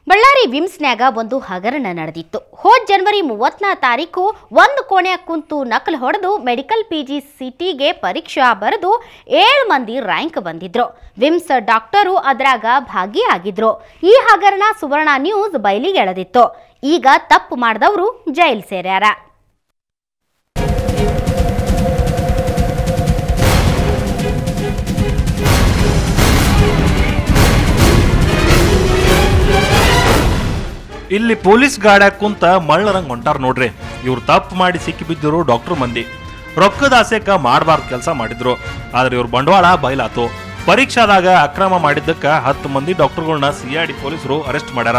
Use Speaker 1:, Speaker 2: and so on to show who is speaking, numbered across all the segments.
Speaker 1: ಬಳ್ಳಾರಿ ವಿಮ್ಸ್ನ್ಯಾಗ ಒಂದು ಹಗರಣ ನಡೆದಿತ್ತು ಹೋದ್ ಜನವರಿ ಮೂವತ್ತನೇ ತಾರೀಕು ಒಂದು ಕೋಣೆಯ ಕುಂತು ನಕಲು ಹೊಡೆದು ಮೆಡಿಕಲ್ ಪಿಜಿ ಸಿಟಿಗೆ ಪರೀಕ್ಷಾ ಬರೆದು ಏಳು ಮಂದಿ ರ್ಯಾಂಕ್ ಬಂದಿದ್ರು ವಿಮ್ಸ್ ಡಾಕ್ಟರು ಅದ್ರಾಗ ಭಾಗಿಯಾಗಿದ್ರು ಈ ಹಗರಣ ಸುವರ್ಣ ನ್ಯೂಸ್ ಬಯಲಿಗೆ ಎಳೆದಿತ್ತು ಈಗ ತಪ್ಪು ಮಾಡಿದವರು ಜೈಲ್ ಸೇರ್ಯಾರ
Speaker 2: ಇಲ್ಲಿ ಪೊಲೀಸ್ ಗಾಡ್ಯಾಗ ಕುಂತ ಮಳ್ಳರಂಗ್ ಹೊಂಟಾರ ನೋಡ್ರಿ ಇವ್ರು ತಪ್ಪು ಮಾಡಿ ಸಿಕ್ಕಿ ಬಿದ್ದರು ಡಾಕ್ಟರ್ ಮಂದಿ ರೊಕ್ಕದ ಆಸೆಕ ಮಾಡಬಾರ್ದು ಕೆಲಸ ಮಾಡಿದ್ರು ಆದ್ರೆ ಇವ್ರ ಬಂಡವಾಳ ಬಯಲಾತು ಪರೀಕ್ಷಾದಾಗ ಅಕ್ರಮ ಮಾಡಿದ್ದಕ್ಕ ಹತ್ತು ಮಂದಿ ಡಾಕ್ಟರ್ಗಳನ್ನ ಸಿಐಡಿ ಪೊಲೀಸರು ಅರೆಸ್ಟ್ ಮಾಡ್ಯಾರ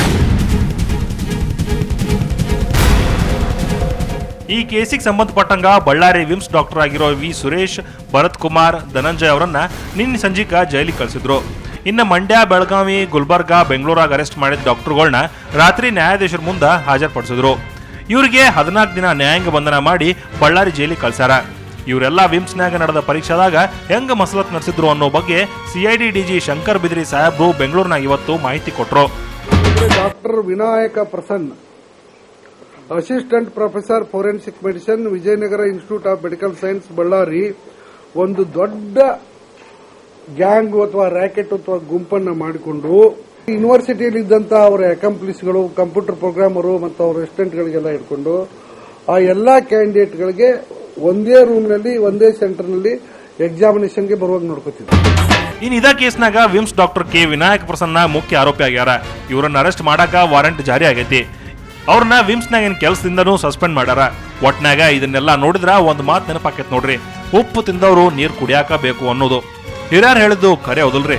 Speaker 2: ಈ ಕೇಸಿಗೆ ಸಂಬಂಧಪಟ್ಟಂಗ ಬಳ್ಳಾರಿ ವಿಮ್ಸ್ ಡಾಕ್ಟರ್ ಆಗಿರೋ ವಿ ಸುರೇಶ್ ಭರತ್ ಕುಮಾರ್ ಧನಂಜಯ್ ಅವರನ್ನ ನಿನ್ನೆ ಸಂಜಿಕ ಜೈಲಿಗೆ ಕಳಿಸಿದ್ರು ಇನ್ನು ಮಂಡ್ಯ ಬೆಳಗಾವಿ ಗುಲ್ಬರ್ಗಾ ಬೆಂಗಳೂರಾಗ ಅರೆಸ್ಟ್ ಮಾಡಿದ ಡಾಕ್ಟರ್ಗಳನ್ನ ರಾತ್ರಿ ನ್ಯಾಯಾಧೀಶರ ಮುಂದೆ ಹಾಜರುಪಡಿಸಿದ್ರು ಇವರಿಗೆ ಹದಿನಾಲ್ಕು ದಿನ ನ್ಯಾಯಾಂಗ ಬಂಧನ ಮಾಡಿ ಬಳ್ಳಾರಿ ಜೈಲಿಗೆ ಕಳ್ಸ್ಯಾರ ಇವರೆಲ್ಲ ವಿಮ್ಸ್ನ್ಯಾಗ ನಡೆದ ಪರೀಕ್ಷಾದಾಗ ಹೆಂಗ ಮಸಲತ್ ನಡೆಸಿದ್ರು ಅನ್ನೋ ಬಗ್ಗೆ ಸಿಐಡಿ ಡಿಜಿ ಶಂಕರ್ ಬಿದ್ರಿ ಸಾಹೇಬ್ರು ಬೆಂಗಳೂರಿನಾಗ ಇವತ್ತು ಮಾಹಿತಿ ಕೊಟ್ರು
Speaker 3: doctor Vinayaka Prasanna assistant professor forensic medicine Vijayanagara institute of medical science Ballari ಒಂದು ದೊಡ್ಡ ಗ್ಯಾಂಗ್ ಅಥವಾ ರ್ಯಾಕೆಟ್ ಅಥವಾ ಗುಂಪನ್ನ ಮಾಡಿಕೊಂಡು ಯೂನಿವರ್ಸಿಟಿಯಲ್ಲಿ ಇದ್ದಂತ ಅವರ ಅಕಂಪ್ಲಿಸ್ಗಳು ಕಂಪ್ಯೂಟರ್ ಪ್ರೋಗ್ರಾಮರು ಮತ್ತು ಅವರ ಅಸಿಸ್ಟೆಂಟ್ಗಳಿಗೆಲ್ಲ ಇಟ್ಕೊಂಡು ಆ ಎಲ್ಲಾ ಕ್ಯಾಂಡಿಡೇಟ್ಗಳಿಗೆ ಒಂದೇ ರೂಮ್ನಲ್ಲಿ ಒಂದೇ ಸೆಂಟರ್ನಲ್ಲಿ ಎಕ್ಸಾಮಿನೇಷನ್ಗೆ ಬರುವಾಗ ನೋಡ್ಕೋತಿದ್ರು
Speaker 2: ಇನ್ ಇದ ಕೇಸ್ನಾಗ VIMS doctor K Vinayak Prasanna ಮುಖ್ಯ ಆರೋಪಿ ಆಗ್ಯಾರ ಇವರನ್ನ ಅರೆಸ್ಟ್ ಮಾಡಾಕ ವಾರಂಟ್ ಜಾರಿ ಆಗೈತಿ ಅವ್ರನ್ನ ವಿಮ್ಸ್ನಾಗ ಏನ್ ಕೆಲಸದಿಂದನೂ ಸಸ್ಪೆಂಡ್ ಮಾಡ್ಯಾರ ಒಟ್ನಾಗ ಇದನ್ನೆಲ್ಲ ನೋಡಿದ್ರ ಒಂದ್ ಮಾತ್ ನೆನಪಾಕೈತ್ ನೋಡ್ರಿ ಉಪ್ಪು ತಿಂದವರು ನೀರ್ ಕುಡಿಯಾಕ ಬೇಕು ಅನ್ನೋದು ಹಿರಿಯರ್ ಹೇಳಿದ್ದು ಖರೆ ಹೌದಲ್ರಿ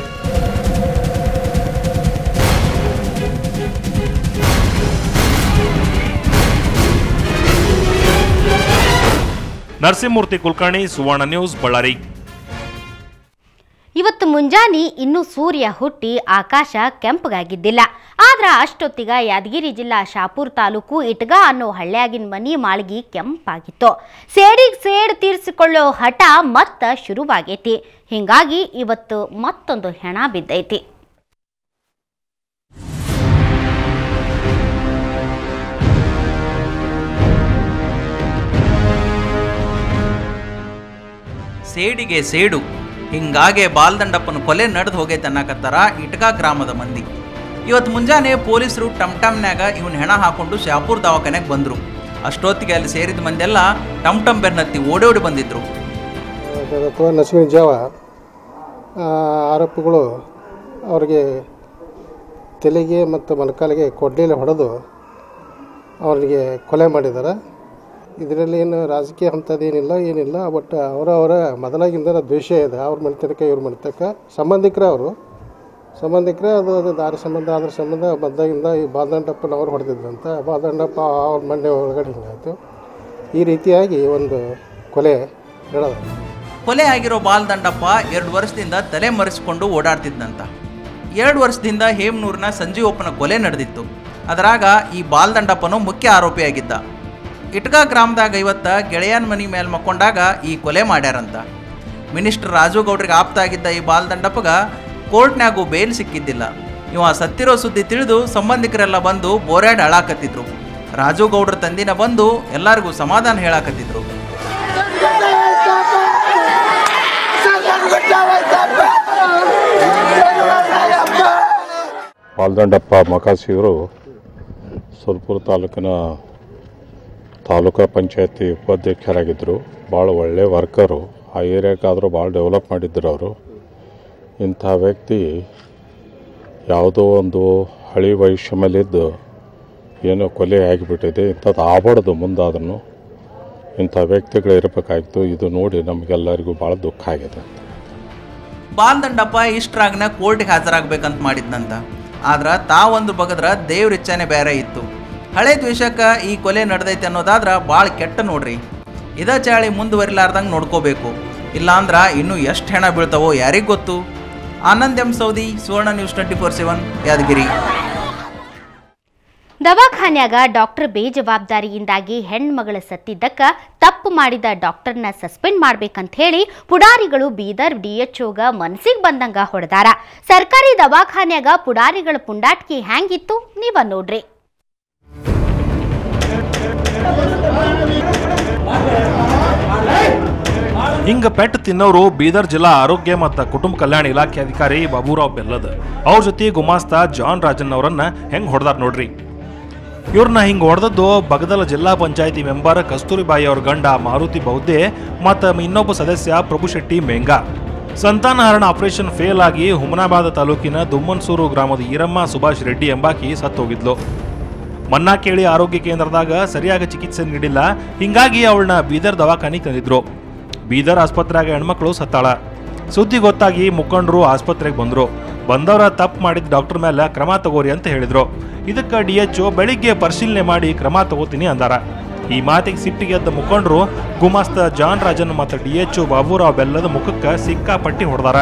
Speaker 2: ನರಸಿಂಹಮೂರ್ತಿ ಕುಲಕರ್ಣಿ ಸುವರ್ಣ ನ್ಯೂಸ್ ಬಳ್ಳಾರಿ
Speaker 1: ಇವತ್ತು ಮುಂಜಾನೆ ಇನ್ನೂ ಸೂರ್ಯ ಹುಟ್ಟಿ ಆಕಾಶ ಕೆಂಪಗಾಗಿದ್ದಿಲ್ಲ ಆದ್ರ ಅಷ್ಟೊತ್ತಿಗ ಯಾದಗಿರಿ ಜಿಲ್ಲಾ ಶಾಪುರ್ ತಾಲೂಕು ಇಟ್ಗ ಅನ್ನೋ ಹಳ್ಳ್ಯಾಗಿನ ಮನಿ ಮಾಳ್ಗಿ ಕೆಂಪಾಗಿತ್ತು ಸೇಡಿಗೆ ಸೇಡ್ ತೀರಿಸಿಕೊಳ್ಳೋ ಹಠ ಮತ್ತ ಶುರುವಾಗೈತಿ ಹಿಂಗಾಗಿ ಇವತ್ತು ಮತ್ತೊಂದು ಹೆಣ ಬಿದ್ದೈತಿ
Speaker 4: ಸೇಡಿಗೆ ಸೇಡು ಹಿಂಗಾಗೆ ಬಾಲ್ದಂಡಪ್ಪನ ಕೊಲೆ ನಡೆದು ಹೋಗೈತೆ ಅನ್ನಕತ್ತಾರ ಇಟ್ಕಾ ಗ್ರಾಮದ ಮಂದಿ ಇವತ್ತು ಮುಂಜಾನೆ ಪೊಲೀಸರು ಟಮ್ ಟಮ್ನ್ಯಾಗ ಇವನ್ ಹೆಣ ಹಾಕೊಂಡು ಶಾಪುರ್ ದವಾಖಾನೆಗೆ ಬಂದರು ಅಷ್ಟೊತ್ತಿಗೆ ಅಲ್ಲಿ ಸೇರಿದ ಮಂದೆಲ್ಲ ಟಮ್ ಟಮ್ ಬೆನ್ನತ್ತಿ ಓಡಿ ಓಡಿ ಬಂದಿದ್ರು
Speaker 5: ಅಥವಾ ನಸುವಿನ ಜಾವ ಆ, ಆರೋಪಿಗಳು ಅವರಿಗೆ ತಲೆಗೆ ಮತ್ತು ಮೊಣಕಾಲಿಗೆ ಕೊಡ್ಲಿಯಲ್ಲಿ ಹೊಡೆದು ಅವರಿಗೆ ಕೊಲೆ ಮಾಡಿದ್ದಾರೆ ಇದರಲ್ಲಿ ಏನು ರಾಜಕೀಯ ಅಂಥದ್ದೇನಿಲ್ಲ ಏನಿಲ್ಲ ಬಟ್ ಅವರವರ ಮೊದಲಾಗಿಂದ ದ್ವೇಷ ಇದೆ ಅವ್ರ ಮನೆತನಕ್ಕೆ ಇವ್ರ ಮನೆತನಕ್ಕೆ ಸಂಬಂಧಿಕರೇ ಅವರು ಸಂಬಂಧಿಕರೇ ಅದು ಅದು ದಾರಿ ಸಂಬಂಧ ಅದ್ರ ಸಂಬಂಧ ಬಂದಾಗಿಂದ ಈ ಬಾದಂಡಪ್ಪನವ್ರು ಹೊಡೆದಿದ್ರಂತ ಬಾದಂಡಪ್ಪ ಅವ್ರ ಮನೆ ಒಳಗಡೆ ಹಿಂಗಾಯಿತು ಈ ರೀತಿಯಾಗಿ ಒಂದು ಕೊಲೆ ನಡೆದ
Speaker 4: ಕೊಲೆ ಆಗಿರೋ ಬಾಲ್ದಂಡಪ್ಪ ಎರಡು ವರ್ಷದಿಂದ ತಲೆ ಮರೆಸಿಕೊಂಡು ಓಡಾಡ್ತಿದ್ದಂತ ಎರಡು ವರ್ಷದಿಂದ ಹೇಮನೂರಿನ ಸಂಜೀವಪ್ಪನ ಕೊಲೆ ನಡೆದಿತ್ತು ಅದರಾಗ ಈ ಬಾಲ್ದಂಡಪ್ಪನು ಮುಖ್ಯ ಆರೋಪಿಯಾಗಿದ್ದ ಇಟ್ಕಾ ಗ್ರಾಮದಾಗ ಇವತ್ತ ಗೆಳೆಯನ ಮನಿ ಮೇಲೆ ಮಕ್ಕೊಂಡಾಗ ಈ ಕೊಲೆ ಮಾಡ್ಯಾರಂತ ಮಿನಿಸ್ಟರ್ ರಾಜು ಗೌಡ್ರಿಗೆ ಆಪ್ತಾಗಿದ್ದ ಈ ಬಾಲ್ದಂಡಪ್ಪಗ ಕೋರ್ಟ್ನ್ಯಾಗೂ ಬೇಲ್ ಸಿಕ್ಕಿದ್ದಿಲ್ಲ ಇವ ಸತ್ತಿರೋ ಸುದ್ದಿ ತಿಳಿದು ಸಂಬಂಧಿಕರೆಲ್ಲ ಬಂದು ಬೋರ್ಯಾಡ್ ಅಳಾಕತ್ತಿದ್ರು ರಾಜು ಗೌಡ್ರ ತಂದಿನ ಬಂದು ಎಲ್ಲರಿಗೂ ಸಮಾಧಾನ ಹೇಳಾಕತ್ತಿದ್ರು
Speaker 6: ಮಾಲ್ದಂಡಪ್ಪ ಮಕಾಸಿಯವರು ಸುರ್ಪುರ ತಾಲೂಕಿನ ತಾಲೂಕಾ ಪಂಚಾಯತಿ ಉಪಾಧ್ಯಕ್ಷರಾಗಿದ್ದರು ಭಾಳ ಒಳ್ಳೆ ವರ್ಕರು ಆ ಏರಿಯಾಕ್ಕಾದರೂ ಭಾಳ ಡೆವಲಪ್ ಮಾಡಿದ್ರು ಅವರು ಇಂಥ ವ್ಯಕ್ತಿ ಯಾವುದೋ ಒಂದು ಹಳಿ ವೈಷಮ್ಯಲಿದ್ದು ಏನೋ ಕೊಲೆ ಆಗಿಬಿಟ್ಟಿದೆ ಇಂಥದ್ದು ಆಗಬಾರ್ದು ಮುಂದಾದ್ರೂ ಇಂಥ ವ್ಯಕ್ತಿಗಳು ಇರಬೇಕಾಗಿತ್ತು ಇದು ನೋಡಿ ನಮಗೆಲ್ಲರಿಗೂ ಭಾಳ ದುಃಖ ಆಗಿದೆ
Speaker 4: ಬಾಲ್ದಂಡಪ್ಪ ಇಷ್ಟ್ರಾಗ್ನ ಕೋರ್ಟ್ಗೆ ಹಾಜರಾಗ್ಬೇಕಂತ ಮಾಡಿದ್ನಂತ ಆದ್ರ ತಾವೊಂದು ಬಗದ್ರ ದೇವ್ರ ಇಚ್ಛಾನೆ ಬೇರೆ ಇತ್ತು ಹಳೆ ದ್ವೇಷಕ್ಕೆ ಈ ಕೊಲೆ ನಡೆದೈತೆ ಅನ್ನೋದಾದ್ರ ಭಾಳ ಕೆಟ್ಟ ನೋಡ್ರಿ ಇದ ಚಾಳಿ ಮುಂದುವರಿಲಾರ್ದಂಗೆ ನೋಡ್ಕೋಬೇಕು ಇಲ್ಲಾಂದ್ರ ಇನ್ನೂ ಎಷ್ಟು ಹೆಣ ಬೀಳ್ತಾವೋ ಯಾರಿಗ್ ಗೊತ್ತು Anand M Saudi Suvarna news twenty four seven Yadgiri
Speaker 1: ದವಾಖಾನ್ಯಾಗ ಡಾಕ್ಟರ್ ಬೇಜವಾಬ್ದಾರಿಯಿಂದಾಗಿ ಹೆಣ್ಮಗಳ ಸತ್ತಿದ್ದಕ್ಕ ತಪ್ಪು ಮಾಡಿದ ಡಾಕ್ಟರ್ನ ಸಸ್ಪೆಂಡ್ ಮಾಡ್ಬೇಕಂತ ಹೇಳಿ ಪುಡಾರಿಗಳು ಬೀದರ್ ಡಿಎಚ್ಒಗ ಮನಸ್ಸಿಗೆ ಬಂದಂಗ ಹೊಡೆದಾರ ಸರ್ಕಾರಿ ದವಾಖಾನ್ಯಾಗ ಪುಡಾರಿಗಳ ಪುಂಡಾಟ್ಕಿ ಹ್ಯಾಂಗಿತ್ತು ನೀವ ನೋಡ್ರಿ
Speaker 2: ಹಿಂಗ ಪೆಟ್ಟು ತಿನ್ನೋರು ಬೀದರ್ ಜಿಲ್ಲಾ ಆರೋಗ್ಯ ಮತ್ತು ಕುಟುಂಬ ಕಲ್ಯಾಣ ಇಲಾಖೆ ಅಧಿಕಾರಿ ಬಾಬುರಾವ್ ಬೆಲ್ಲದ್ ಅವ್ರ ಜೊತೆ ಗುಮಾಸ್ತ ಜಾನ್ ರಾಜನ್ ಅವರನ್ನ ಹೆಂಗ್ ಹೊಡೆದಾರ ನೋಡ್ರಿ ಇವ್ರನ್ನ ಹಿಂಗ್ ಹೊಡೆದದ್ದು ಬಗದಲ ಜಿಲ್ಲಾ ಪಂಚಾಯತಿ ಮೆಂಬರ್ ಕಸ್ತೂರಿಬಾಯಿ ಅವ್ರ ಗಂಡ ಮಾರುತಿ ಬೌದ್ದೆ ಮತ್ತು ಇನ್ನೊಬ್ಬ ಸದಸ್ಯ ಪ್ರಭು ಶೆಟ್ಟಿ ಮೆಂಗಾ ಸಂತಾನಹರಣ ಆಪರೇಷನ್ ಫೇಲ್ ಆಗಿ ಹುಮನಾಬಾದ ತಾಲೂಕಿನ ದುಮ್ಮನ್ಸೂರು ಗ್ರಾಮದ ಈರಮ್ಮ ಸುಭಾಷ್ ರೆಡ್ಡಿ ಎಂಬಾಕಿ ಸತ್ತೋಗಿದ್ಲು ಮನ್ನಾ ಕೇಳಿ ಆರೋಗ್ಯ ಕೇಂದ್ರದಾಗ ಸರಿಯಾಗಿ ಚಿಕಿತ್ಸೆ ನೀಡಿಲ್ಲ ಹಿಂಗಾಗಿ ಅವಳನ್ನ ಬೀದರ್ ದವಾಖಾನಿಗೆ ತಂದಿದ್ರು ಬೀದರ್ ಆಸ್ಪತ್ರೆಯಾಗ ಹೆಣ್ಮಕ್ಳು ಸತ್ತಾಳ ಸುದ್ದಿ ಗೊತ್ತಾಗಿ ಮುಖಂಡರು ಆಸ್ಪತ್ರೆಗೆ ಬಂದ್ರು ಬಂದವರ ತಪ್ಪು ಮಾಡಿದ ಡಾಕ್ಟರ್ ಮೇಲೆ ಕ್ರಮ ತಗೋರಿ ಅಂತ ಹೇಳಿದ್ರು ಇದಕ್ಕೆ ಡಿ ಎಚ್ ಬೆಳಿಗ್ಗೆ ಪರಿಶೀಲನೆ ಮಾಡಿ ಕ್ರಮ ತಗೋತೀನಿ ಅಂದಾರ ಈ ಮಾತಿಗೆ ಸಿಟ್ಟಿಗೆದ್ದ ಮುಖಂಡರು ಗುಮಾಸ್ತ ಜಾನ್ ರಾಜನ್ ಮತ್ತು ಡಿ ಎಚ್ ಬಾಬುರಾವ್ ಬೆಲ್ಲದ ಮುಖಕ್ಕೆ ಸಿಕ್ಕಾಪಟ್ಟಿ ಹೊಡೆದಾರ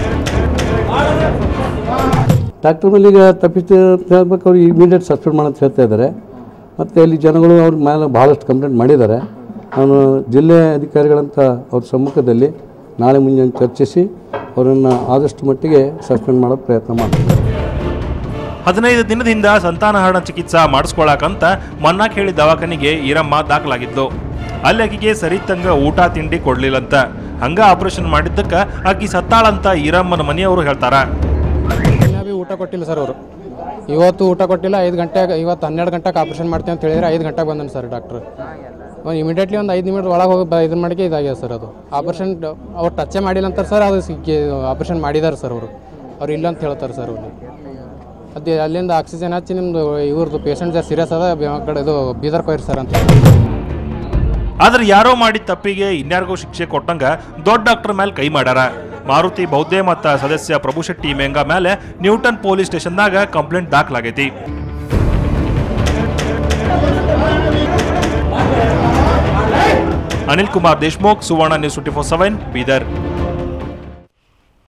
Speaker 7: ಡಾಕ್ಟರ್ ಮೇಲೆ ಈಗ ತಪ್ಪಿಸಿ ಅಂತ ಹೇಳ್ಬೇಕು ಅವ್ರು ಇಮಿಡಿಯೇಟ್ ಸಸ್ಪೆಂಡ್ ಮಾಡಂತ ಹೇಳ್ತಾ ಇದ್ದಾರೆ ಮತ್ತು ಅಲ್ಲಿ ಜನಗಳು ಅವ್ರ ಮೇಲೆ ಭಾಳಷ್ಟು ಕಂಪ್ಲೇಂಟ್ ಮಾಡಿದ್ದಾರೆ ನಾನು ಜಿಲ್ಲೆ ಅಧಿಕಾರಿಗಳಂತ ಅವ್ರ ಸಮ್ಮುಖದಲ್ಲಿ ನಾಳೆ ಮುಂಜಾನೆ ಚರ್ಚಿಸಿ ಅವರನ್ನು ಆದಷ್ಟು ಮಟ್ಟಿಗೆ ಸಸ್ಪೆಂಡ್ ಮಾಡೋ ಪ್ರಯತ್ನ ಮಾಡ್ತೀನಿ
Speaker 2: ಹದಿನೈದು ದಿನದಿಂದ ಸಂತಾನಹರಣ ಚಿಕಿತ್ಸಾ ಮಾಡಿಸ್ಕೊಳಕಂತ ಮನ್ನಾ ಕೇಳಿ ದವಾಖಾನಿಗೆ ಈರಮ್ಮ ದಾಖಲಾಗಿದ್ಲು ಅಲ್ಲಿ ಆಕಿಗೆ ಸರಿತಂಗ ಊಟ ತಿಂಡಿ ಕೊಡ್ಲಿಲ್ಲಂತ ಹಂಗ ಆಪರೇಷನ್ ಮಾಡಿದ್ದಕ್ಕ ಆಕಿ ಸತ್ತಾಳಂತ ಈರಮ್ಮನ ಮನೆಯವರು ಹೇಳ್ತಾರ
Speaker 8: ಇನ್ನೂ ಭೀ ಊಟ ಕೊಟ್ಟಿಲ್ಲ ಸರ್ ಅವರು ಇವತ್ತು ಊಟ ಕೊಟ್ಟಿಲ್ಲ ಐದು ಗಂಟೆಗೆ ಇವತ್ತು ಹನ್ನೆರಡು ಗಂಟೆಗೆ ಆಪರೇಷನ್ ಮಾಡ್ತೀವಿ ಅಂತ ಹೇಳಿದ್ರೆ ಐದು ಗಂಟೆಗೆ ಬಂದನು ಸರ್ ಡಾಕ್ಟ್ರು ಇಮಿಡಿಯೇಟ್ಲಿ ಒಂದು ಐದು ನಿಮಿಷ ಒಳಗೆ ಹೋಗಿ ಬ- ಇದನ್ನ ಮಾಡಿಕೆ ಇದಾಗ್ಯದ ಸರ್ ಅದು ಆಪರೇಷನ್ ಅವ್ರು ಟಚ್ಚೇ ಮಾಡಿಲ್ಲ ಅಂತಾರೆ ಸರ್ ಅದು ಆಪರೇಷನ್ ಮಾಡಿದ್ದಾರೆ ಸರ್ ಅವರು ಅವ್ರು ಇಲ್ಲ ಅಂತ ಹೇಳ್ತಾರೆ ಸರ್ ಅವ್ರು ಅದೇ ಅಲ್ಲಿಂದ ಆಕ್ಸಿಜನ್ ಹಚ್ಚಿ ನಿಮ್ಮದು ಇವ್ರದ್ದು ಪೇಷಂಟ್ ಸೀರಿಯಸ್ ಅದ ಬೆ- ಆ ಕಡೆ ಇದು ಬೀದರ್ ಕೊಯ್ರಿ ಸರ್ ಅಂತ
Speaker 2: ಆದ್ರೆ ಯಾರೋ ಮಾಡಿದ ತಪ್ಪಿಗೆ ಇನ್ಯಾರಿಗೋ ಶಿಕ್ಷೆ ಕೊಟ್ಟಂಗ ದೊಡ್ಡ ಡಾಕ್ಟರ್ ಮೇಲೆ ಕೈ ಮಾಡ್ಯಾರ ಮಾರುತಿ ಬೌದ್ಧೆ ಮತ್ತ ಸದಸ್ಯ ಪ್ರಭು ಶೆಟ್ಟಿ ಮೆಂಗಾ ಮೇಲೆ ನ್ಯೂಟನ್ ಪೊಲೀಸ್ ಸ್ಟೇಷನ್ದಾಗ ಕಂಪ್ಲೇಂಟ್ ದಾಖಲಾಗೈತಿ Anil Kumar Deshmukh Suvarna news twenty four seven Bidar